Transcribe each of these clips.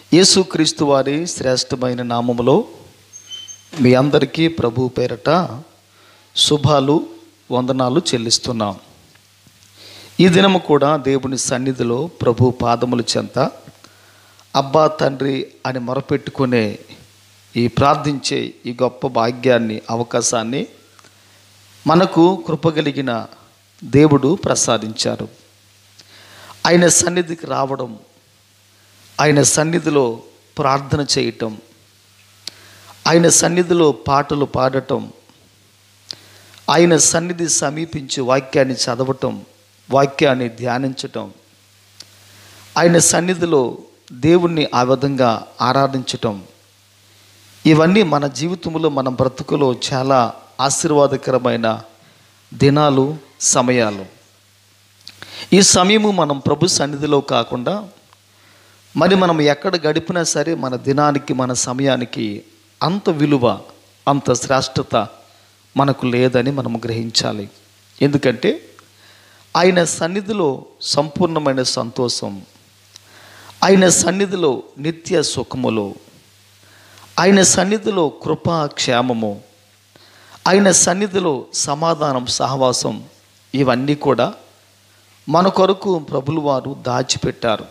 యేసుక్రీస్తు వారి శ్రేష్టమైన నామములో మీ అందరికీ ప్రభు పేరట శుభాలు వందనాలు చెల్లిస్తున్నాం ఈ దినము కూడా దేవుని సన్నిధిలో ప్రభు పాదముల చెంత అబ్బా తండ్రి అని మొరపెట్టుకునే ఈ ప్రార్థించే ఈ గొప్ప భాగ్యాన్ని అవకాశాన్ని మనకు కృపగలిగిన దేవుడు ప్రసాదించారు ఆయన సన్నిధికి రావడం ఆయన సన్నిధిలో ప్రార్థన చేయటం ఆయన సన్నిధిలో పాటలు పాడటం ఆయన సన్నిధి సమీపించి వాక్యాన్ని చదవటం వాక్యాన్ని ధ్యానించటం ఆయన సన్నిధిలో దేవుణ్ణి ఆ విధంగా ఆరాధించటం ఇవన్నీ మన జీవితంలో మన బ్రతుకులో చాలా ఆశీర్వాదకరమైన దినాలు సమయాలు ఈ సమయము మనం ప్రభు సన్నిధిలో కాకుండా మరి మనం ఎక్కడ గడిపినా సరే మన దినానికి మన సమయానికి అంత విలువ అంత శ్రేష్టత మనకు లేదని మనం గ్రహించాలి ఎందుకంటే ఆయన సన్నిధిలో సంపూర్ణమైన సంతోషం ఆయన సన్నిధిలో నిత్య సుఖములు ఆయన సన్నిధిలో కృపా క్షేమము ఆయన సన్నిధిలో సమాధానం సహవాసం ఇవన్నీ కూడా మన కొరకు ప్రభులు వారు దాచిపెట్టారు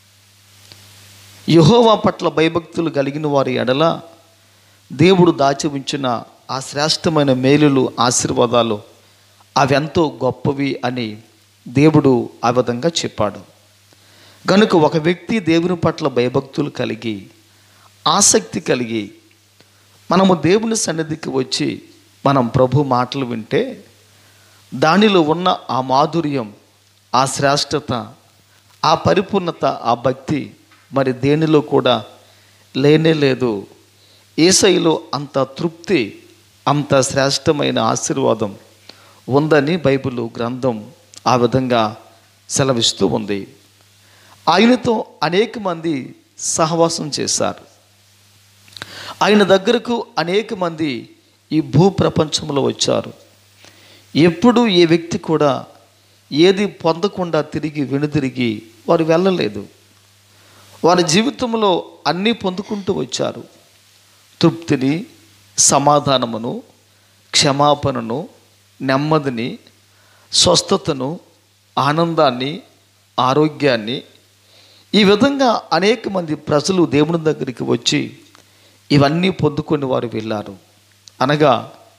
యహోవా పట్ల భయభక్తులు కలిగిన వారి ఎడల దేవుడు దాచి ఉంచిన ఆ శ్రేష్టమైన మేలులు ఆశీర్వాదాలు అవెంతో గొప్పవి అని దేవుడు ఆ విధంగా చెప్పాడు కనుక ఒక వ్యక్తి దేవుని పట్ల భయభక్తులు కలిగి ఆసక్తి కలిగి మనము దేవుని సన్నిధికి వచ్చి మనం ప్రభు మాటలు వింటే దానిలో ఉన్న ఆ మాధుర్యం ఆ శ్రేష్టత ఆ పరిపూర్ణత ఆ భక్తి మరి దేనిలో కూడా లేనే లేదు ఏసైలో అంత తృప్తి అంత శ్రేష్టమైన ఆశీర్వాదం ఉందని బైబిల్ గ్రంథం ఆ విధంగా సెలవిస్తూ ఉంది ఆయనతో అనేక మంది సహవాసం చేశారు ఆయన దగ్గరకు అనేక మంది ఈ భూ ప్రపంచంలో వచ్చారు ఎప్పుడు ఏ వ్యక్తి కూడా ఏది పొందకుండా తిరిగి వెనుదిరిగి వారు వెళ్ళలేదు వారి జీవితంలో అన్నీ పొందుకుంటూ వచ్చారు తృప్తిని సమాధానమును క్షమాపణను నెమ్మదిని స్వస్థతను ఆనందాన్ని ఆరోగ్యాన్ని ఈ విధంగా అనేక మంది ప్రజలు దేవుని దగ్గరికి వచ్చి ఇవన్నీ పొందుకొని వారు వెళ్ళారు అనగా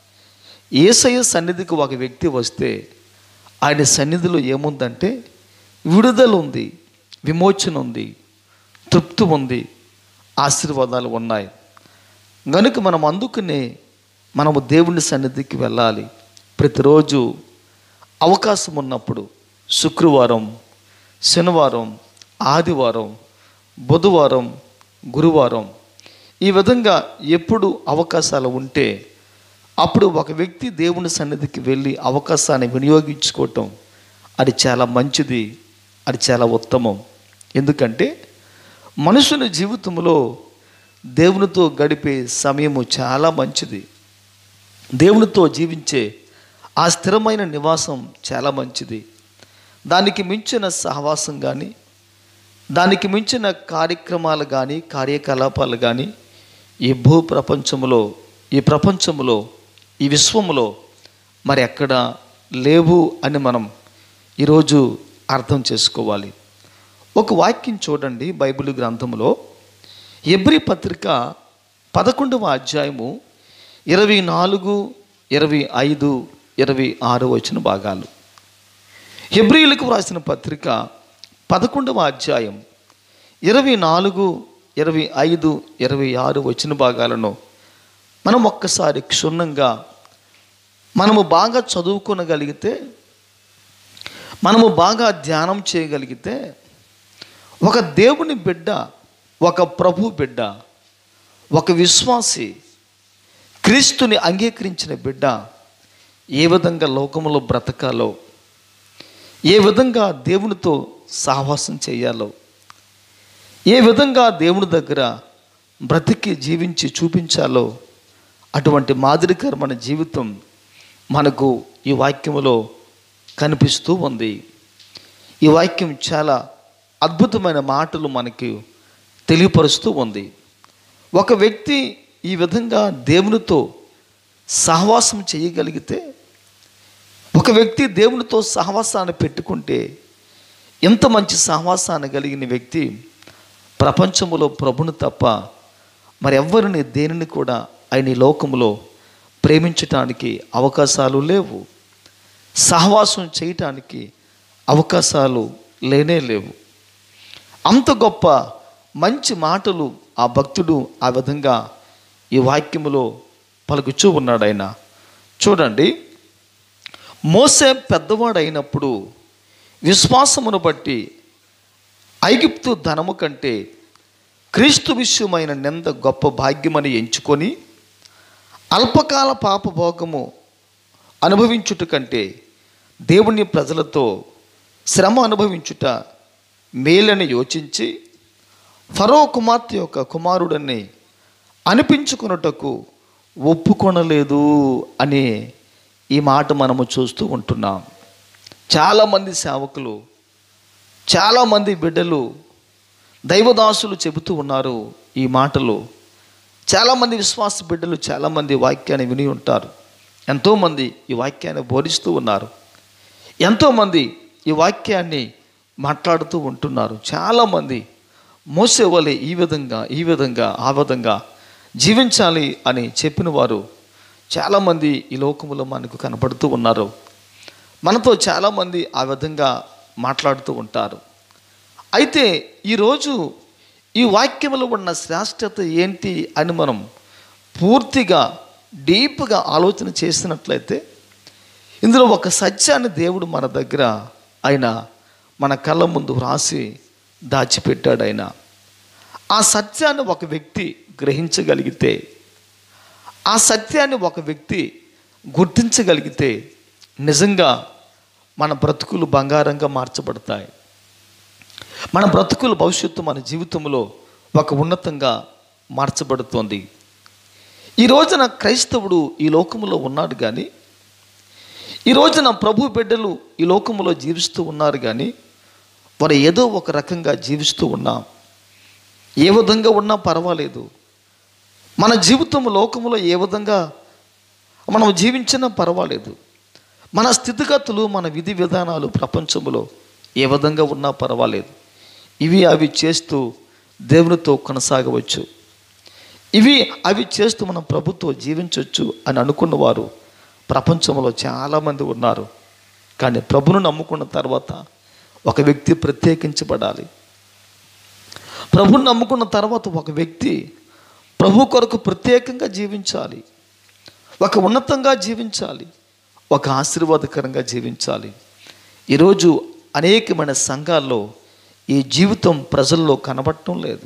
ఏసయ్య సన్నిధికి ఒక వ్యక్తి వస్తే ఆయన సన్నిధిలో ఏముందంటే విడుదల ఉంది విమోచన ఉంది తృప్తి ఉంది ఆశీర్వాదాలు ఉన్నాయి కనుక మనం అందుకనే మనము దేవుని సన్నిధికి వెళ్ళాలి ప్రతిరోజు అవకాశం ఉన్నప్పుడు శుక్రవారం శనివారం ఆదివారం బుధవారం గురువారం ఈ విధంగా ఎప్పుడు అవకాశాలు ఉంటే అప్పుడు ఒక వ్యక్తి దేవుని సన్నిధికి వెళ్ళి అవకాశాన్ని వినియోగించుకోవటం అది చాలా మంచిది అది చాలా ఉత్తమం ఎందుకంటే మనుషుని జీవితంలో దేవునితో గడిపే సమయము చాలా మంచిది దేవునితో జీవించే ఆ స్థిరమైన నివాసం చాలా మంచిది దానికి మించిన సహవాసం కానీ దానికి మించిన కార్యక్రమాలు కానీ కార్యకలాపాలు కానీ ఈ భూ ప్రపంచంలో ఈ ప్రపంచంలో ఈ విశ్వములో మరి ఎక్కడ లేవు అని మనం ఈరోజు అర్థం చేసుకోవాలి ఒక వాక్యం చూడండి బైబిల్ గ్రంథంలో ఎబ్రి పత్రిక పదకొండవ అధ్యాయము ఇరవై నాలుగు ఇరవై ఐదు ఇరవై ఆరు వచ్చిన భాగాలు హెబ్రియులకు వ్రాసిన పత్రిక పదకొండవ అధ్యాయం ఇరవై నాలుగు ఇరవై ఐదు ఇరవై ఆరు వచ్చిన భాగాలను మనం ఒక్కసారి క్షుణ్ణంగా మనము బాగా చదువుకోనగలిగితే మనము బాగా ధ్యానం చేయగలిగితే ఒక దేవుని బిడ్డ ఒక ప్రభు బిడ్డ ఒక విశ్వాసి క్రీస్తుని అంగీకరించిన బిడ్డ ఏ విధంగా లోకంలో బ్రతకాలో ఏ విధంగా దేవునితో సహవాసం చేయాలో ఏ విధంగా దేవుని దగ్గర బ్రతికి జీవించి చూపించాలో అటువంటి మాదిరికరమైన జీవితం మనకు ఈ వాక్యములో కనిపిస్తూ ఉంది ఈ వాక్యం చాలా అద్భుతమైన మాటలు మనకి తెలియపరుస్తూ ఉంది ఒక వ్యక్తి ఈ విధంగా దేవునితో సహవాసం చేయగలిగితే ఒక వ్యక్తి దేవునితో సహవాసాన్ని పెట్టుకుంటే ఎంత మంచి సహవాసాన్ని కలిగిన వ్యక్తి ప్రపంచములో ప్రభుని తప్ప మరి ఎవ్వరిని దేనిని కూడా ఆయన ఈ లోకములో ప్రేమించటానికి అవకాశాలు లేవు సహవాసం చేయటానికి అవకాశాలు లేనే లేవు అంత గొప్ప మంచి మాటలు ఆ భక్తుడు ఆ విధంగా ఈ వాక్యములో పలుకుచూ ఉన్నాడు ఆయన చూడండి మోసే పెద్దవాడైనప్పుడు విశ్వాసమును బట్టి ఐగుప్తు ధనము కంటే క్రీస్తు విషయమైన నింద గొప్ప భాగ్యమని ఎంచుకొని అల్పకాల పాపభోగము అనుభవించుట కంటే దేవుని ప్రజలతో శ్రమ అనుభవించుట మేలని యోచించి ఫరో కుమార్తె యొక్క కుమారుడని అనిపించుకున్నటకు ఒప్పుకొనలేదు అనే ఈ మాట మనము చూస్తూ ఉంటున్నాం చాలామంది సేవకులు చాలామంది బిడ్డలు దైవదాసులు చెబుతూ ఉన్నారు ఈ మాటలు చాలామంది విశ్వాస బిడ్డలు చాలామంది వాక్యాన్ని విని ఉంటారు ఎంతోమంది ఈ వాక్యాన్ని బోధిస్తూ ఉన్నారు ఎంతోమంది ఈ వాక్యాన్ని మాట్లాడుతూ ఉంటున్నారు చాలామంది మోసేవలే ఈ విధంగా ఈ విధంగా ఆ విధంగా జీవించాలి అని చెప్పిన వారు చాలామంది ఈ లోకములో మనకు కనపడుతూ ఉన్నారు మనతో చాలామంది ఆ విధంగా మాట్లాడుతూ ఉంటారు అయితే ఈరోజు ఈ వాక్యములో ఉన్న శ్రేష్టత ఏంటి అని మనం పూర్తిగా డీప్గా ఆలోచన చేసినట్లయితే ఇందులో ఒక సత్యాన్ని దేవుడు మన దగ్గర ఆయన మన కళ్ళ ముందు వ్రాసి దాచిపెట్టాడు ఆయన ఆ సత్యాన్ని ఒక వ్యక్తి గ్రహించగలిగితే ఆ సత్యాన్ని ఒక వ్యక్తి గుర్తించగలిగితే నిజంగా మన బ్రతుకులు బంగారంగా మార్చబడతాయి మన బ్రతుకుల భవిష్యత్తు మన జీవితంలో ఒక ఉన్నతంగా మార్చబడుతోంది ఈ రోజున క్రైస్తవుడు ఈ లోకములో ఉన్నాడు కానీ ఈ రోజున ప్రభు బిడ్డలు ఈ లోకములో జీవిస్తూ ఉన్నారు కానీ వారు ఏదో ఒక రకంగా జీవిస్తూ ఉన్నాం ఏ విధంగా ఉన్నా పర్వాలేదు మన జీవితం లోకములో ఏ విధంగా మనం జీవించినా పర్వాలేదు మన స్థితిగతులు మన విధి విధానాలు ప్రపంచంలో ఏ విధంగా ఉన్నా పర్వాలేదు ఇవి అవి చేస్తూ దేవునితో కొనసాగవచ్చు ఇవి అవి చేస్తూ మనం ప్రభుతో జీవించవచ్చు అని అనుకున్న వారు ప్రపంచంలో చాలామంది ఉన్నారు కానీ ప్రభును నమ్ముకున్న తర్వాత ఒక వ్యక్తి ప్రత్యేకించబడాలి ప్రభుని నమ్ముకున్న తర్వాత ఒక వ్యక్తి ప్రభు కొరకు ప్రత్యేకంగా జీవించాలి ఒక ఉన్నతంగా జీవించాలి ఒక ఆశీర్వాదకరంగా జీవించాలి ఈరోజు అనేకమైన సంఘాల్లో ఈ జీవితం ప్రజల్లో కనబడటం లేదు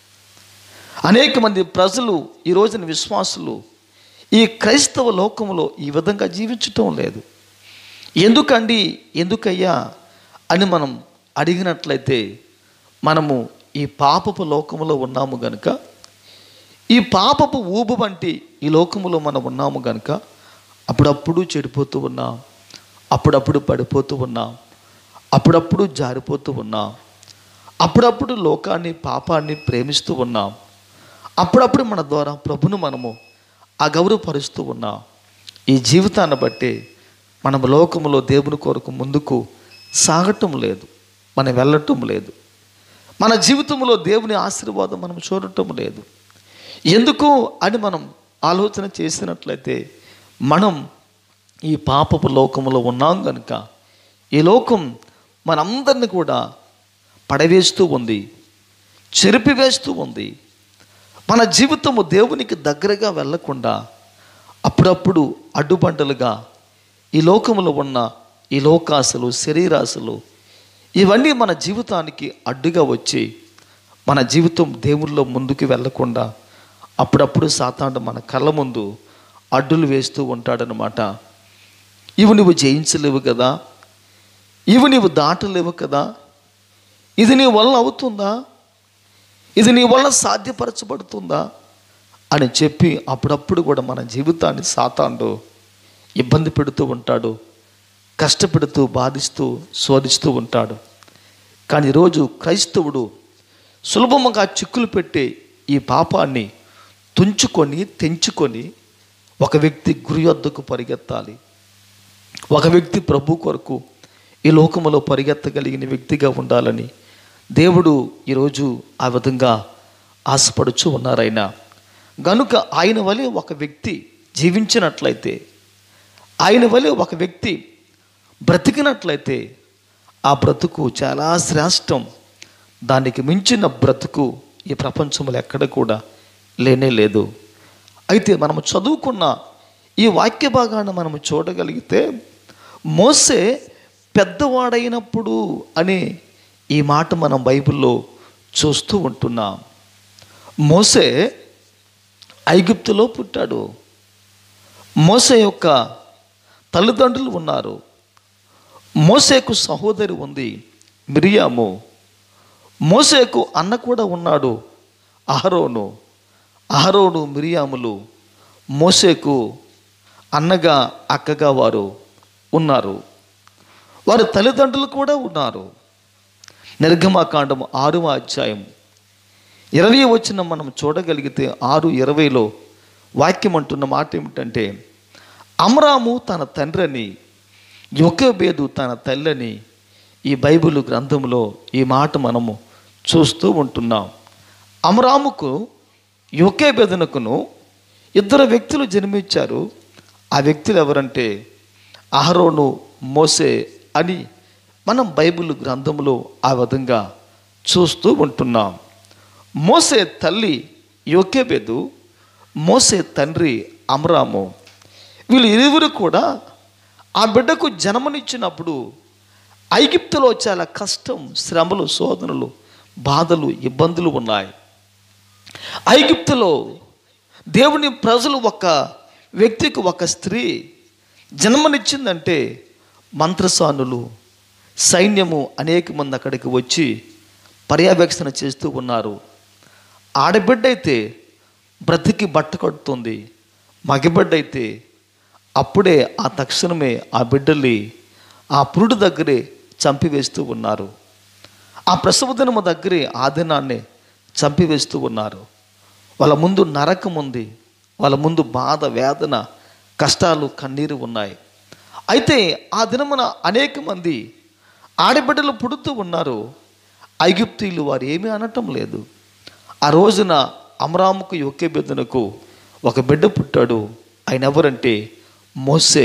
అనేక మంది ప్రజలు ఈ రోజున విశ్వాసులు ఈ క్రైస్తవ లోకంలో ఈ విధంగా జీవించటం లేదు ఎందుకండి ఎందుకయ్యా అని మనం అడిగినట్లయితే మనము ఈ పాపపు లోకములో ఉన్నాము గనుక ఈ పాపపు ఊబు వంటి ఈ లోకములో మనం ఉన్నాము గనుక అప్పుడప్పుడు చెడిపోతూ ఉన్నాం అప్పుడప్పుడు పడిపోతూ ఉన్నాం అప్పుడప్పుడు జారిపోతూ ఉన్నాం అప్పుడప్పుడు లోకాన్ని పాపాన్ని ప్రేమిస్తూ ఉన్నాం అప్పుడప్పుడు మన ద్వారా ప్రభును మనము అగౌరవపరుస్తూ ఉన్నాం ఈ జీవితాన్ని బట్టి మనం లోకములో దేవుని కొరకు ముందుకు సాగటం లేదు మనం వెళ్ళటం లేదు మన జీవితంలో దేవుని ఆశీర్వాదం మనం చూడటం లేదు ఎందుకు అని మనం ఆలోచన చేసినట్లయితే మనం ఈ పాపపు లోకములో ఉన్నాం కనుక ఈ లోకం మనందరిని కూడా పడవేస్తూ ఉంది చెరిపివేస్తూ ఉంది మన జీవితము దేవునికి దగ్గరగా వెళ్ళకుండా అప్పుడప్పుడు అడ్డుబండలుగా ఈ లోకములో ఉన్న ఈ లోకాశలు శరీరాశలు ఇవన్నీ మన జీవితానికి అడ్డుగా వచ్చి మన జీవితం దేవుల్లో ముందుకు వెళ్ళకుండా అప్పుడప్పుడు సాతాండు మన కళ్ళ ముందు అడ్డులు వేస్తూ ఉంటాడనమాట ఇవి నువ్వు జయించలేవు కదా ఇవి నీవు దాటలేవు కదా ఇది నీ వల్ల అవుతుందా ఇది నీ వల్ల సాధ్యపరచబడుతుందా అని చెప్పి అప్పుడప్పుడు కూడా మన జీవితాన్ని సాతాండు ఇబ్బంది పెడుతూ ఉంటాడు కష్టపెడుతూ బాధిస్తూ శోధిస్తూ ఉంటాడు కానీ ఈరోజు క్రైస్తవుడు సులభముగా చిక్కులు పెట్టే ఈ పాపాన్ని తుంచుకొని తెంచుకొని ఒక వ్యక్తి గురి వద్దకు పరిగెత్తాలి ఒక వ్యక్తి ప్రభు కొరకు ఈ లోకములో పరిగెత్తగలిగిన వ్యక్తిగా ఉండాలని దేవుడు ఈరోజు ఆ విధంగా ఆశపడుచు ఉన్నారాయన గనుక ఆయన వలె ఒక వ్యక్తి జీవించినట్లయితే ఆయన వలె ఒక వ్యక్తి బ్రతికినట్లయితే ఆ బ్రతుకు చాలా శ్రేష్టం దానికి మించిన బ్రతుకు ఈ ప్రపంచంలో ఎక్కడ కూడా లేనే లేదు అయితే మనం చదువుకున్న ఈ వాక్య భాగాన్ని మనం చూడగలిగితే మోసే పెద్దవాడైనప్పుడు అనే ఈ మాట మనం బైబిల్లో చూస్తూ ఉంటున్నాం మోసే ఐగుప్తులో పుట్టాడు మోసే యొక్క తల్లిదండ్రులు ఉన్నారు మోసేకు సహోదరి ఉంది మిరియాము మోసేకు అన్న కూడా ఉన్నాడు అహరోను అహరోను మిరియాములు మోసేకు అన్నగా అక్కగా వారు ఉన్నారు వారి తల్లిదండ్రులు కూడా ఉన్నారు నిర్గమాకాండం ఆరవ అధ్యాయం ఇరవై వచ్చిన మనం చూడగలిగితే ఆరు ఇరవైలో వాక్యం అంటున్న మాట ఏమిటంటే అమరాము తన తండ్రిని యొక్కబేదు తన తల్లని ఈ బైబిల్ గ్రంథంలో ఈ మాట మనము చూస్తూ ఉంటున్నాం అమరాముకు యొకేబెదనకును ఇద్దరు వ్యక్తులు జన్మించారు ఆ వ్యక్తులు ఎవరంటే అహరోను మోసే అని మనం బైబిల్ గ్రంథంలో ఆ విధంగా చూస్తూ ఉంటున్నాం మోసే తల్లి యోకేబెదు మోసే తండ్రి అమరాము వీళ్ళు ఇరువురు కూడా ఆ బిడ్డకు జన్మనిచ్చినప్పుడు ఐగిప్తులో చాలా కష్టం శ్రమలు శోధనలు బాధలు ఇబ్బందులు ఉన్నాయి ఐగిప్తులో దేవుని ప్రజలు ఒక వ్యక్తికి ఒక స్త్రీ జన్మనిచ్చిందంటే మంత్రసానులు సైన్యము అనేక మంది అక్కడికి వచ్చి పర్యవేక్షణ చేస్తూ ఉన్నారు ఆడబిడ్డ అయితే బ్రతికి బట్ట కడుతుంది మగబిడ్డ అయితే అప్పుడే ఆ తక్షణమే ఆ బిడ్డల్ని ఆ పురుడు దగ్గరే చంపివేస్తూ ఉన్నారు ఆ ప్రసవ దినము దగ్గరే ఆ దినాన్ని చంపివేస్తూ ఉన్నారు వాళ్ళ ముందు నరకం ఉంది వాళ్ళ ముందు బాధ వేదన కష్టాలు కన్నీరు ఉన్నాయి అయితే ఆ దినమున అనేక మంది ఆడబిడ్డలు పుడుతూ ఉన్నారు ఐగుప్తీయులు వారు ఏమీ అనటం లేదు ఆ రోజున అమరాముకు ఒకే బిడ్డనకు ఒక బిడ్డ పుట్టాడు ఆయన ఎవరంటే మోసే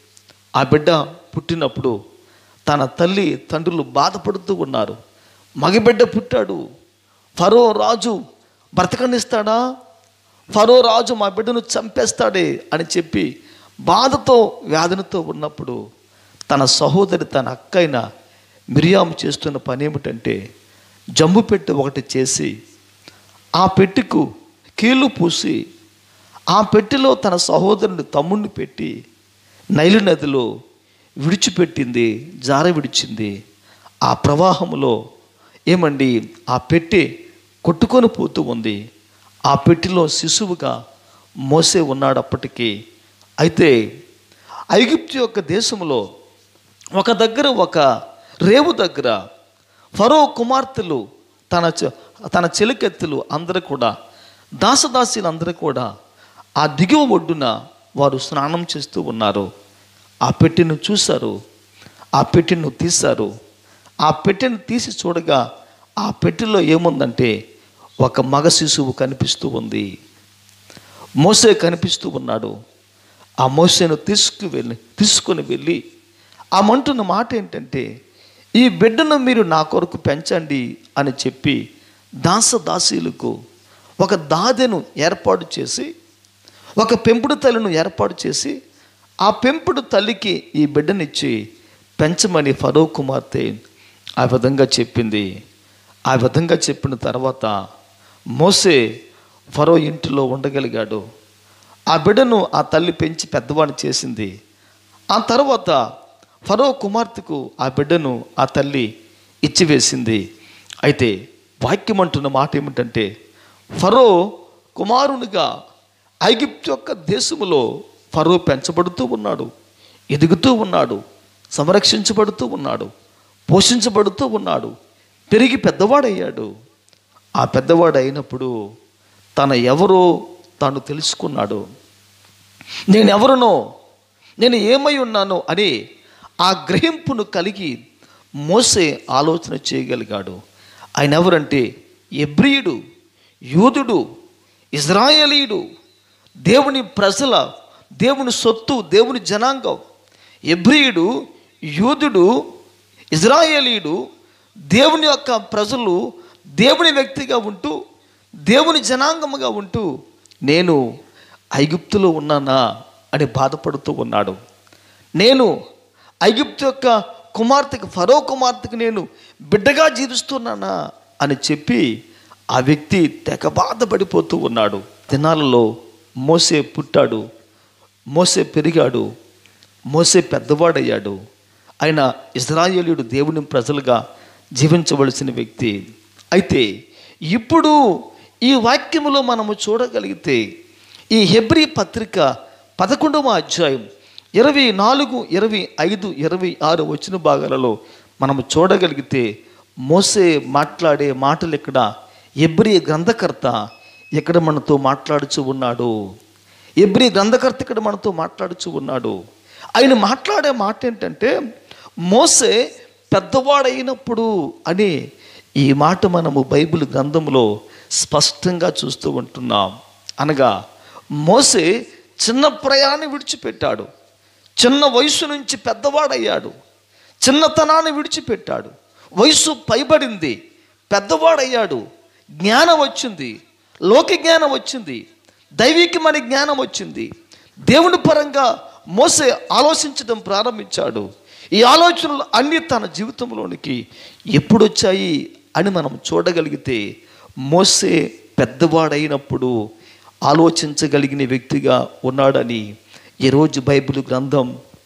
ఆ బిడ్డ పుట్టినప్పుడు తన తల్లి తండ్రులు బాధపడుతూ ఉన్నారు మగబిడ్డ పుట్టాడు ఫరో రాజు బ్రతకనిస్తాడా ఫరో రాజు మా బిడ్డను చంపేస్తాడే అని చెప్పి బాధతో వ్యాధునితో ఉన్నప్పుడు తన సహోదరి తన అక్కైన మిరియాము చేస్తున్న పని ఏమిటంటే జమ్ము పెట్టి ఒకటి చేసి ఆ పెట్టెకు కీళ్ళు పూసి ఆ పెట్టెలో తన సహోదరుని తమ్ముడిని పెట్టి నైలు నదిలో విడిచిపెట్టింది జార విడిచింది ఆ ప్రవాహంలో ఏమండి ఆ పెట్టె కొట్టుకొని పోతూ ఉంది ఆ పెట్టెలో శిశువుగా మోసే ఉన్నాడు అప్పటికి అయితే ఐగుప్తు యొక్క దేశంలో ఒక దగ్గర ఒక రేవు దగ్గర ఫరో కుమార్తెలు తన చె- తన చెలికెత్తులు అందరూ కూడా దాసదాసీలు అందరూ కూడా ఆ దిగువ ఒడ్డున వారు స్నానం చేస్తూ ఉన్నారు ఆ పెట్టెను చూశారు ఆ పెట్టెను తీశారు ఆ పెట్టెను తీసి చూడగా ఆ పెట్టెలో ఏముందంటే ఒక మగ శిశువు కనిపిస్తూ ఉంది మోసే కనిపిస్తూ ఉన్నాడు ఆ మోసేను తీసుకు వెళ్ళి తీసుకొని వెళ్ళి ఆ మంటున్న మాట ఏంటంటే ఈ బిడ్డను మీరు నా కొరకు పెంచండి అని చెప్పి దాస దాసీలకు ఒక దాదెను ఏర్పాటు చేసి ఒక పెంపుడు తల్లిను ఏర్పాటు చేసి ఆ పెంపుడు తల్లికి ఈ బిడ్డనిచ్చి పెంచమని ఫరో కుమార్తె ఆ విధంగా చెప్పింది ఆ విధంగా చెప్పిన తర్వాత మోసే ఫరో ఇంటిలో ఉండగలిగాడు ఆ బిడ్డను ఆ తల్లి పెంచి పెద్దవాడిని చేసింది ఆ తర్వాత ఫరో కుమార్తెకు ఆ బిడ్డను ఆ తల్లి ఇచ్చివేసింది అయితే వాక్యం అంటున్న మాట ఏమిటంటే ఫరో కుమారునిగా ఐగిప్తు యొక్క దేశములో ఫరో పెంచబడుతూ ఉన్నాడు ఎదుగుతూ ఉన్నాడు సంరక్షించబడుతూ ఉన్నాడు పోషించబడుతూ ఉన్నాడు పెరిగి పెద్దవాడయ్యాడు ఆ పెద్దవాడు అయినప్పుడు తన ఎవరో తాను తెలుసుకున్నాడు నేను ఎవరునో నేను ఏమై ఉన్నానో అని ఆ గ్రహింపును కలిగి మోసే ఆలోచన చేయగలిగాడు ఆయన ఎవరంటే ఎబ్రియుడు యూదుడు ఇజ్రాయేలీయుడు దేవుని ప్రజల దేవుని సొత్తు దేవుని జనాంగం ఎబ్రియుడు యూదుడు ఇజ్రాయేలీయుడు దేవుని యొక్క ప్రజలు దేవుని వ్యక్తిగా ఉంటూ దేవుని జనాంగముగా ఉంటూ నేను ఐగుప్తులో ఉన్నానా అని బాధపడుతూ ఉన్నాడు నేను ఐగుప్తు యొక్క కుమార్తెకు ఫరో కుమార్తెకు నేను బిడ్డగా జీవిస్తున్నానా అని చెప్పి ఆ వ్యక్తి తెగ బాధపడిపోతూ ఉన్నాడు దినాలలో మోసే పుట్టాడు మోసే పెరిగాడు మోసే పెద్దవాడయ్యాడు ఆయన ఇజ్రాయేలీయుడు దేవుని ప్రజలుగా జీవించవలసిన వ్యక్తి అయితే ఇప్పుడు ఈ వాక్యములో మనము చూడగలిగితే ఈ హెబ్రీ పత్రిక పదకొండవ అధ్యాయం ఇరవై నాలుగు ఇరవై ఐదు ఇరవై ఆరు వచ్చిన భాగాలలో మనము చూడగలిగితే మోసే మాట్లాడే మాటలు ఇక్కడ ఎబ్రి గ్రంథకర్త ఇక్కడ మనతో మాట్లాడుచు ఉన్నాడు ఎబ్రి గ్రంథకర్త ఇక్కడ మనతో మాట్లాడుచు ఉన్నాడు ఆయన మాట్లాడే మాట ఏంటంటే మోసే పెద్దవాడైనప్పుడు అని ఈ మాట మనము బైబిల్ గ్రంథంలో స్పష్టంగా చూస్తూ ఉంటున్నాం అనగా మోసే చిన్న ప్రయాణం విడిచిపెట్టాడు చిన్న వయసు నుంచి పెద్దవాడయ్యాడు చిన్నతనాన్ని విడిచిపెట్టాడు వయసు పైబడింది పెద్దవాడయ్యాడు జ్ఞానం వచ్చింది లోక జ్ఞానం వచ్చింది దైవికమైన జ్ఞానం వచ్చింది దేవుని పరంగా మోసే ఆలోచించడం ప్రారంభించాడు ఈ ఆలోచనలు అన్నీ తన జీవితంలోనికి ఎప్పుడు వచ్చాయి అని మనం చూడగలిగితే మోసే పెద్దవాడైనప్పుడు ఆలోచించగలిగిన వ్యక్తిగా ఉన్నాడని ఈరోజు బైబిల్ గ్రంథం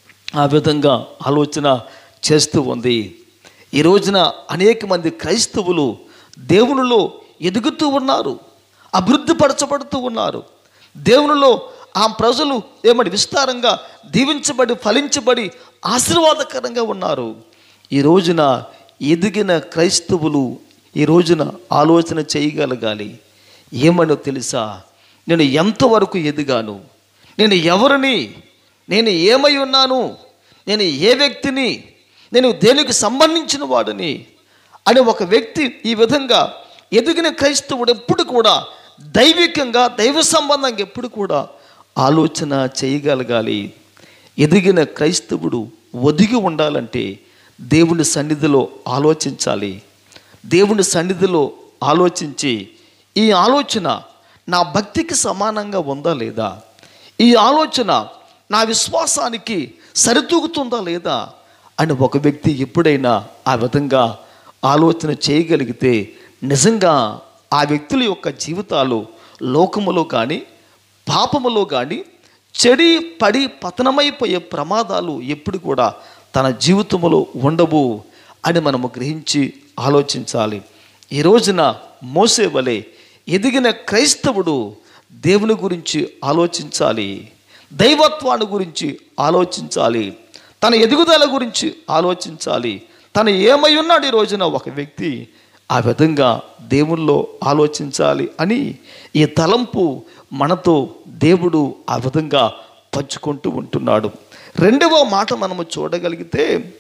ఆ విధంగా ఆలోచన చేస్తూ ఉంది ఈ రోజున అనేక మంది క్రైస్తవులు దేవునిలో ఎదుగుతూ ఉన్నారు అభివృద్ధిపరచబడుతూ ఉన్నారు దేవునిలో ఆ ప్రజలు ఏమని విస్తారంగా దీవించబడి ఫలించబడి ఆశీర్వాదకరంగా ఉన్నారు ఈ రోజున ఎదిగిన క్రైస్తవులు ఈ రోజున ఆలోచన చేయగలగాలి ఏమనో తెలుసా నేను ఎంతవరకు ఎదిగాను నేను ఎవరిని నేను ఏమై ఉన్నాను నేను ఏ వ్యక్తిని నేను దేనికి సంబంధించిన వాడిని అని ఒక వ్యక్తి ఈ విధంగా ఎదిగిన క్రైస్తవుడు ఎప్పుడు కూడా దైవికంగా దైవ సంబంధంగా ఎప్పుడు కూడా ఆలోచన చేయగలగాలి ఎదిగిన క్రైస్తవుడు ఒదిగి ఉండాలంటే దేవుని సన్నిధిలో ఆలోచించాలి దేవుని సన్నిధిలో ఆలోచించి ఈ ఆలోచన నా భక్తికి సమానంగా ఉందా లేదా ఈ ఆలోచన నా విశ్వాసానికి సరితూగుతుందా లేదా అని ఒక వ్యక్తి ఎప్పుడైనా ఆ విధంగా ఆలోచన చేయగలిగితే నిజంగా ఆ వ్యక్తుల యొక్క జీవితాలు లోకములో కానీ పాపములో కానీ చెడి పడి పతనమైపోయే ప్రమాదాలు ఎప్పుడు కూడా తన జీవితంలో ఉండవు అని మనము గ్రహించి ఆలోచించాలి ఈ రోజున మోసే వలె ఎదిగిన క్రైస్తవుడు దేవుని గురించి ఆలోచించాలి దైవత్వాన్ని గురించి ఆలోచించాలి తన ఎదుగుదల గురించి ఆలోచించాలి తను ఏమై ఉన్నాడు ఈ రోజున ఒక వ్యక్తి ఆ విధంగా దేవుల్లో ఆలోచించాలి అని ఈ తలంపు మనతో దేవుడు ఆ విధంగా పంచుకుంటూ ఉంటున్నాడు రెండవ మాట మనము చూడగలిగితే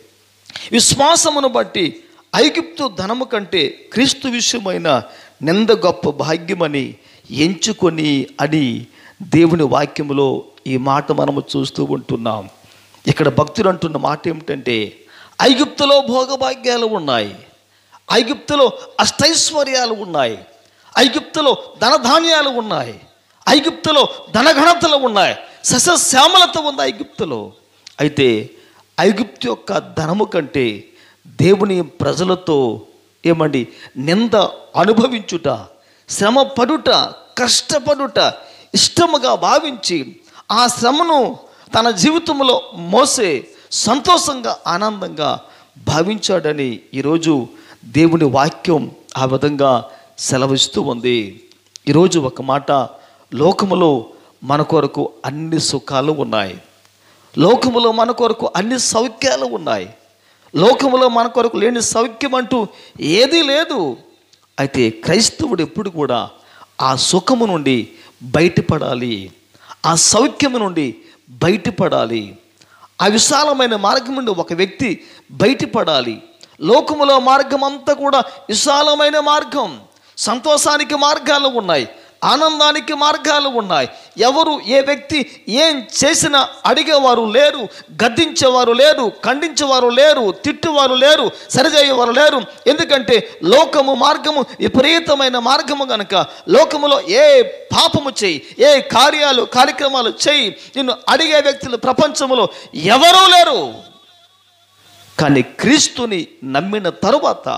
విశ్వాసమును బట్టి ఐగుప్తు ధనము కంటే క్రీస్తు విషయమైన నింద గొప్ప భాగ్యమని ఎంచుకొని అని దేవుని వాక్యములో ఈ మాట మనము చూస్తూ ఉంటున్నాం ఇక్కడ భక్తులు అంటున్న మాట ఏమిటంటే ఐగుప్తులో భోగభాగ్యాలు ఉన్నాయి ఐగుప్తులో అష్టైశ్వర్యాలు ఉన్నాయి ఐగుప్తులో ధనధాన్యాలు ఉన్నాయి ఐగుప్తులో ధనఘనతలు ఉన్నాయి సస్యశ్యామలత ఉంది ఐగుప్తులో అయితే ఐగుప్తు యొక్క ధనము కంటే దేవుని ప్రజలతో ఏమండి నింద అనుభవించుట శ్రమ పడుట కష్టపడుట ఇష్టముగా భావించి ఆ శ్రమను తన జీవితంలో మోసే సంతోషంగా ఆనందంగా భావించాడని ఈరోజు దేవుని వాక్యం ఆ విధంగా సెలవిస్తూ ఉంది ఈరోజు ఒక మాట లోకములో మన కొరకు అన్ని సుఖాలు ఉన్నాయి లోకములో మన కొరకు అన్ని సౌఖ్యాలు ఉన్నాయి లోకములో మన కొరకు లేని సౌఖ్యం అంటూ ఏదీ లేదు అయితే క్రైస్తవుడు ఎప్పుడు కూడా ఆ సుఖము నుండి బయటపడాలి ఆ సౌఖ్యము నుండి బయటపడాలి ఆ విశాలమైన మార్గం నుండి ఒక వ్యక్తి బయటపడాలి లోకములో మార్గం అంతా కూడా విశాలమైన మార్గం సంతోషానికి మార్గాలు ఉన్నాయి ఆనందానికి మార్గాలు ఉన్నాయి ఎవరు ఏ వ్యక్తి ఏం చేసినా అడిగేవారు లేరు గద్దించేవారు లేరు ఖండించేవారు లేరు తిట్టువారు లేరు సరిచేయేవారు లేరు ఎందుకంటే లోకము మార్గము విపరీతమైన మార్గము గనుక లోకములో ఏ పాపము చేయి ఏ కార్యాలు కార్యక్రమాలు చేయి నిన్ను అడిగే వ్యక్తులు ప్రపంచంలో ఎవరూ లేరు కానీ క్రీస్తుని నమ్మిన తరువాత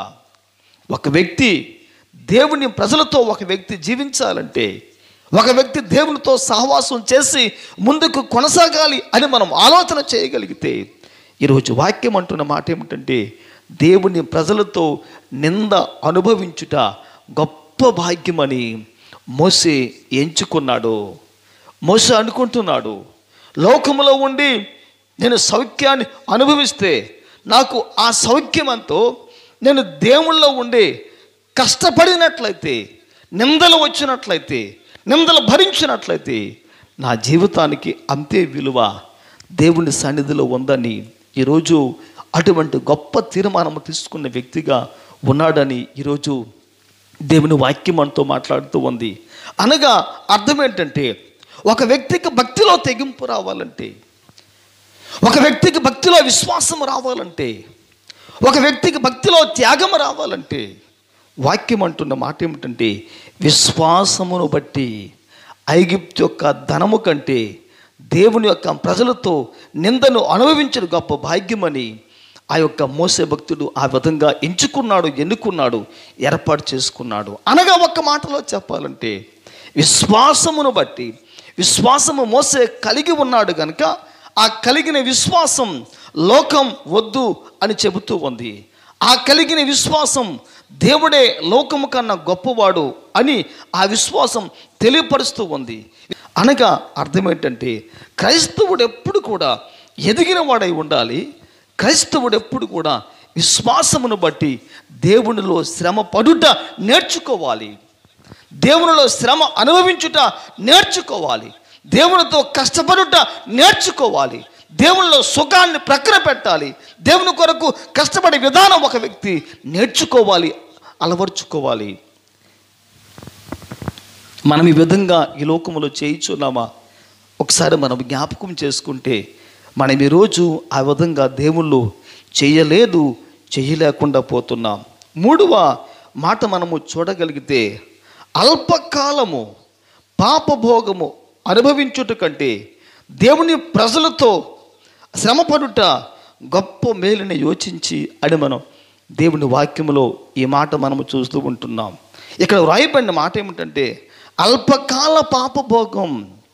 ఒక వ్యక్తి దేవుని ప్రజలతో ఒక వ్యక్తి జీవించాలంటే ఒక వ్యక్తి దేవునితో సహవాసం చేసి ముందుకు కొనసాగాలి అని మనం ఆలోచన చేయగలిగితే ఈరోజు వాక్యం అంటున్న మాట ఏమిటంటే దేవుని ప్రజలతో నింద అనుభవించుట గొప్ప భాగ్యమని మోసే ఎంచుకున్నాడు మోసే అనుకుంటున్నాడు లోకములో ఉండి నేను సౌఖ్యాన్ని అనుభవిస్తే నాకు ఆ సౌఖ్యమంతో నేను దేవుళ్ళో ఉండి కష్టపడినట్లయితే నిందలు వచ్చినట్లయితే నిందలు భరించినట్లయితే నా జీవితానికి అంతే విలువ దేవుని సన్నిధిలో ఉందని ఈరోజు అటువంటి గొప్ప తీర్మానం తీసుకున్న వ్యక్తిగా ఉన్నాడని ఈరోజు దేవుని వాక్యం మనతో మాట్లాడుతూ ఉంది అనగా అర్థం ఏంటంటే ఒక వ్యక్తికి భక్తిలో తెగింపు రావాలంటే ఒక వ్యక్తికి భక్తిలో విశ్వాసం రావాలంటే ఒక వ్యక్తికి భక్తిలో త్యాగం రావాలంటే వాక్యం అంటున్న మాట ఏమిటంటే విశ్వాసమును బట్టి ఐగిప్తు యొక్క ధనము కంటే దేవుని యొక్క ప్రజలతో నిందను అనుభవించిన గొప్ప భాగ్యమని ఆ యొక్క మోసే భక్తుడు ఆ విధంగా ఎంచుకున్నాడు ఎన్నుకున్నాడు ఏర్పాటు చేసుకున్నాడు అనగా ఒక్క మాటలో చెప్పాలంటే విశ్వాసమును బట్టి విశ్వాసము మోసే కలిగి ఉన్నాడు కనుక ఆ కలిగిన విశ్వాసం లోకం వద్దు అని చెబుతూ ఉంది ఆ కలిగిన విశ్వాసం దేవుడే లోకము కన్నా గొప్పవాడు అని ఆ విశ్వాసం తెలియపరుస్తూ ఉంది అనగా అర్థం ఏంటంటే క్రైస్తవుడు ఎప్పుడు కూడా ఎదిగిన వాడై ఉండాలి క్రైస్తవుడు ఎప్పుడు కూడా విశ్వాసమును బట్టి దేవునిలో శ్రమ పడుట నేర్చుకోవాలి దేవునిలో శ్రమ అనుభవించుట నేర్చుకోవాలి దేవునితో కష్టపడుట నేర్చుకోవాలి దేవునిలో సుఖాన్ని ప్రక్కన పెట్టాలి దేవుని కొరకు కష్టపడే విధానం ఒక వ్యక్తి నేర్చుకోవాలి అలవర్చుకోవాలి మనం ఈ విధంగా ఈ లోకములో చేయించున్నామా ఒకసారి మనం జ్ఞాపకం చేసుకుంటే మనం ఈరోజు ఆ విధంగా దేవుళ్ళు చేయలేదు చేయలేకుండా పోతున్నాం మూడవ మాట మనము చూడగలిగితే అల్పకాలము పాపభోగము అనుభవించుట కంటే దేవుని ప్రజలతో శ్రమపడుట గొప్ప మేలుని యోచించి అని మనం దేవుని వాక్యములో ఈ మాట మనము చూస్తూ ఉంటున్నాం ఇక్కడ వ్రాయబడిన మాట ఏమిటంటే అల్పకాల పాపభోగం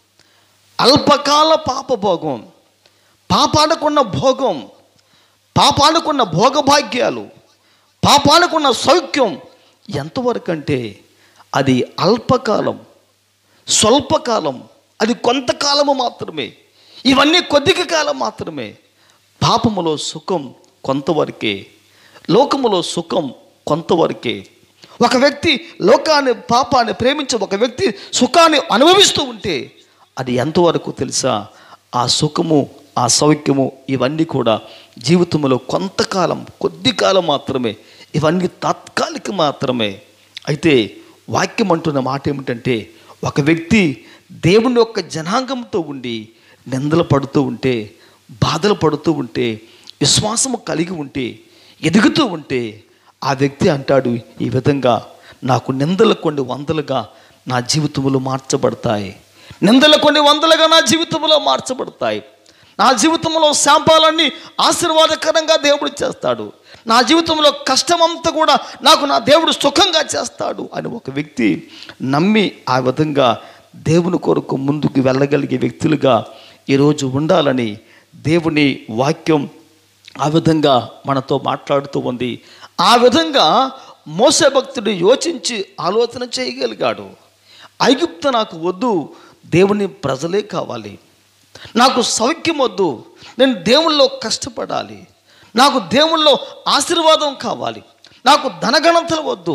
అల్పకాల పాపభోగం పాపాడుకున్న భోగం పాపాడుకున్న భోగభాగ్యాలు పాపాడుకున్న సౌఖ్యం ఎంతవరకు అంటే అది అల్పకాలం స్వల్పకాలం అది కొంతకాలము మాత్రమే ఇవన్నీ కొద్దిగా కాలం మాత్రమే పాపములో సుఖం కొంతవరకే లోకములో సుఖం కొంతవరకే ఒక వ్యక్తి లోకాన్ని పాపాన్ని ప్రేమించే ఒక వ్యక్తి సుఖాన్ని అనుభవిస్తూ ఉంటే అది ఎంతవరకు తెలుసా ఆ సుఖము ఆ సౌఖ్యము ఇవన్నీ కూడా జీవితంలో కొంతకాలం కొద్ది కాలం మాత్రమే ఇవన్నీ తాత్కాలిక మాత్రమే అయితే వాక్యం అంటున్న మాట ఏమిటంటే ఒక వ్యక్తి దేవుని యొక్క జనాంగంతో ఉండి నిందలు పడుతూ ఉంటే బాధలు పడుతూ ఉంటే విశ్వాసము కలిగి ఉంటే ఎదుగుతూ ఉంటే ఆ వ్యక్తి అంటాడు ఈ విధంగా నాకు నిందలు కొన్ని వందలుగా నా జీవితంలో మార్చబడతాయి నిందలు కొన్ని వందలుగా నా జీవితంలో మార్చబడతాయి నా జీవితంలో శాంపాలన్నీ ఆశీర్వాదకరంగా దేవుడు చేస్తాడు నా జీవితంలో కష్టమంతా కూడా నాకు నా దేవుడు సుఖంగా చేస్తాడు అని ఒక వ్యక్తి నమ్మి ఆ విధంగా దేవుని కొరకు ముందుకు వెళ్ళగలిగే వ్యక్తులుగా ఈరోజు ఉండాలని దేవుని వాక్యం ఆ విధంగా మనతో మాట్లాడుతూ ఉంది ఆ విధంగా మోస భక్తుడు యోచించి ఆలోచన చేయగలిగాడు ఐగుప్తు నాకు వద్దు దేవుని ప్రజలే కావాలి నాకు సౌఖ్యం వద్దు నేను దేవుల్లో కష్టపడాలి నాకు దేవుల్లో ఆశీర్వాదం కావాలి నాకు ధనగణతలు వద్దు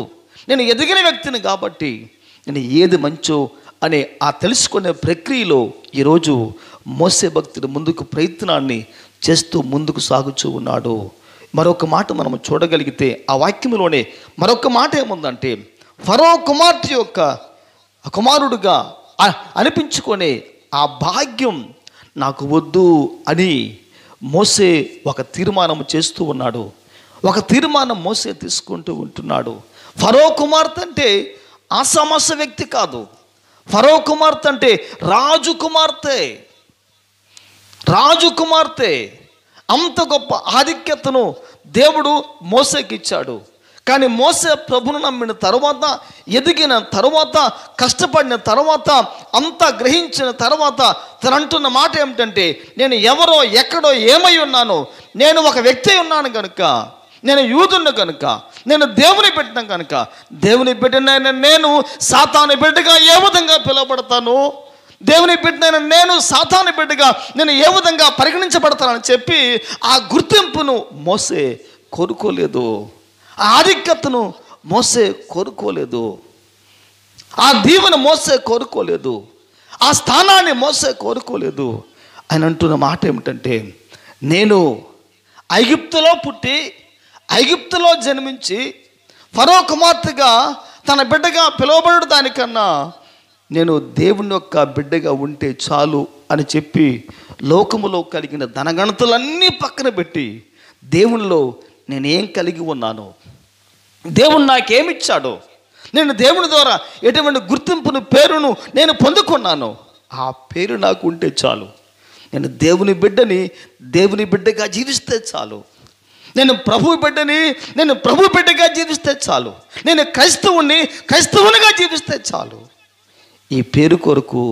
నేను ఎదిగిన వ్యక్తిని కాబట్టి నేను ఏది మంచో అనే ఆ తెలుసుకునే ప్రక్రియలో ఈరోజు మోసే భక్తుడు ముందుకు ప్రయత్నాన్ని చేస్తూ ముందుకు సాగుతూ ఉన్నాడు మరొక మాట మనం చూడగలిగితే ఆ వాక్యంలోనే మరొక మాట ఏముందంటే ఫరో కుమార్తె యొక్క ఆ కుమారుడుగా అ- అనిపించుకునే ఆ భాగ్యం నాకు వద్దు అని మోసే ఒక తీర్మానం చేస్తూ ఉన్నాడు ఒక తీర్మానం మోసే తీసుకుంటూ ఉంటున్నాడు ఫరో కుమార్తె అంటే అసమస్య వ్యక్తి కాదు ఫరో కుమార్తె అంటే రాజు కుమార్తె రాజు కుమార్తె అంత గొప్ప ఆధిక్యతను దేవుడు మోసేకి ఇచ్చాడు కానీ మోసే ప్రభును నమ్మిన తర్వాత ఎదిగిన తర్వాత కష్టపడిన తర్వాత అంతా గ్రహించిన తర్వాత తను అంటున్న మాట ఏమిటంటే నేను ఎవరో ఎక్కడో ఏమై ఉన్నానో నేను ఒక వ్యక్తి ఉన్నాను కనుక నేను యూదున్న కనుక నేను దేవుని పెట్టిన కనుక దేవుని పెట్టిన నేను సాతాను బిడ్డగా ఏ విధంగా పిలువబడతాను దేవుని బిడ్డనైన నేను సాతాను బిడ్డగా నేను ఏ విధంగా పరిగణించబడతానని చెప్పి ఆ గుర్తింపును మోసే కోరుకోలేదు ఆ ఆధిక్యతను మోసే కోరుకోలేదు ఆ దీవెన మోసే కోరుకోలేదు ఆ స్థానాన్ని మోసే కోరుకోలేదు ఆయన అంటున్న మాట ఏమిటంటే నేను ఐగుప్తులో పుట్టి ఐగుప్తులో జన్మించి ఫరో కుమార్తెగా తన బిడ్డగా పిలువబడు దానికన్నా నేను దేవుని యొక్క బిడ్డగా ఉంటే చాలు అని చెప్పి లోకములో కలిగిన ధనగణతలన్నీ పక్కన పెట్టి దేవునిలో నేనేం కలిగి ఉన్నాను దేవుడు నాకేమిచ్చాడో నేను దేవుని ద్వారా ఎటువంటి గుర్తింపును పేరును నేను పొందుకున్నాను ఆ పేరు నాకు ఉంటే చాలు నేను దేవుని బిడ్డని దేవుని బిడ్డగా జీవిస్తే చాలు నేను ప్రభు బిడ్డని నేను ప్రభు బిడ్డగా జీవిస్తే చాలు నేను క్రైస్తవుని క్రైస్తవునిగా జీవిస్తే చాలు ఈ పేరు కొరకు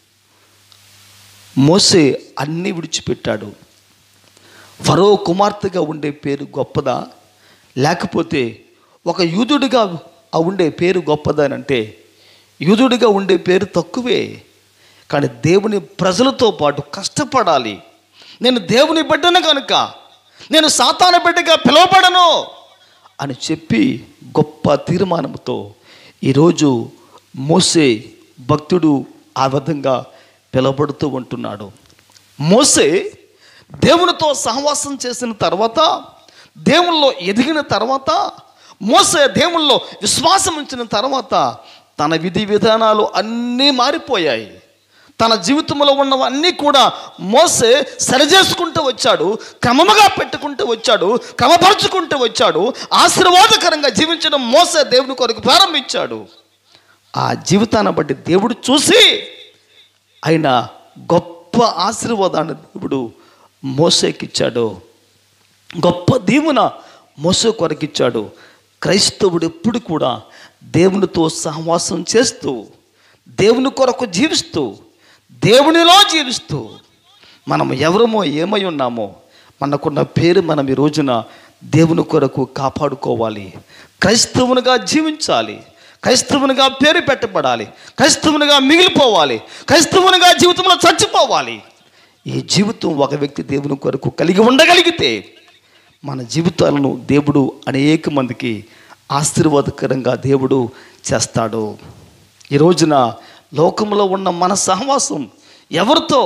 మోసే అన్నీ విడిచిపెట్టాడు ఫరో కుమార్తెగా ఉండే పేరు గొప్పదా లేకపోతే ఒక యూదుడిగా ఆ ఉండే పేరు గొప్పదా అని అంటే యూదుడిగా ఉండే పేరు తక్కువే కానీ దేవుని ప్రజలతో పాటు కష్టపడాలి నేను దేవుని బిడ్డను కనుక నేను సాతాన బిడ్డగా పిలువబడను అని చెప్పి గొప్ప తీర్మానంతో ఈరోజు మోసే భక్తుడు ఆ విధంగా పిలువబడుతూ ఉంటున్నాడు మోసే దేవునితో సహవాసం చేసిన తర్వాత దేవుల్లో ఎదిగిన తర్వాత మోసే దేవుల్లో విశ్వాసం ఉంచిన తర్వాత తన విధి విధానాలు అన్నీ మారిపోయాయి తన జీవితంలో ఉన్నవన్నీ కూడా మోసే సరిచేసుకుంటూ వచ్చాడు క్రమముగా పెట్టుకుంటూ వచ్చాడు క్రమపరుచుకుంటూ వచ్చాడు ఆశీర్వాదకరంగా జీవించడం మోసే దేవుని కొరకు ప్రారంభించాడు ఆ జీవితాన్ని బట్టి దేవుడు చూసి ఆయన గొప్ప ఆశీర్వాదాన్ని దేవుడు మోసేకిచ్చాడు గొప్ప దీవున మోసే కొరకిచ్చాడు క్రైస్తవుడు ఎప్పుడు కూడా దేవునితో సహవాసం చేస్తూ దేవుని కొరకు జీవిస్తూ దేవునిలో జీవిస్తూ మనం ఎవరమో ఏమై ఉన్నామో మనకున్న పేరు మనం ఈ రోజున దేవుని కొరకు కాపాడుకోవాలి క్రైస్తవునిగా జీవించాలి క్రైస్తవునిగా పేరు పెట్టబడాలి క్రైస్తవునిగా మిగిలిపోవాలి క్రైస్తవునిగా జీవితంలో చచ్చిపోవాలి ఈ జీవితం ఒక వ్యక్తి దేవుని కొరకు కలిగి ఉండగలిగితే మన జీవితాలను దేవుడు అనేక మందికి ఆశీర్వాదకరంగా దేవుడు చేస్తాడు ఈ రోజున లోకంలో ఉన్న మన సహవాసం ఎవరితో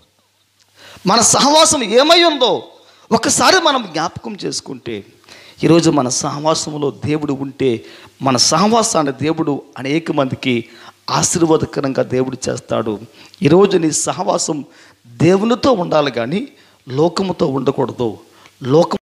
మన సహవాసం ఏమై ఉందో ఒకసారి మనం జ్ఞాపకం చేసుకుంటే ఈరోజు మన సహవాసంలో దేవుడు ఉంటే మన సహవాసాన్ని దేవుడు అనేక మందికి ఆశీర్వాదకరంగా దేవుడు చేస్తాడు ఈరోజు నీ సహవాసం దేవునితో ఉండాలి కానీ లోకముతో ఉండకూడదు లోకం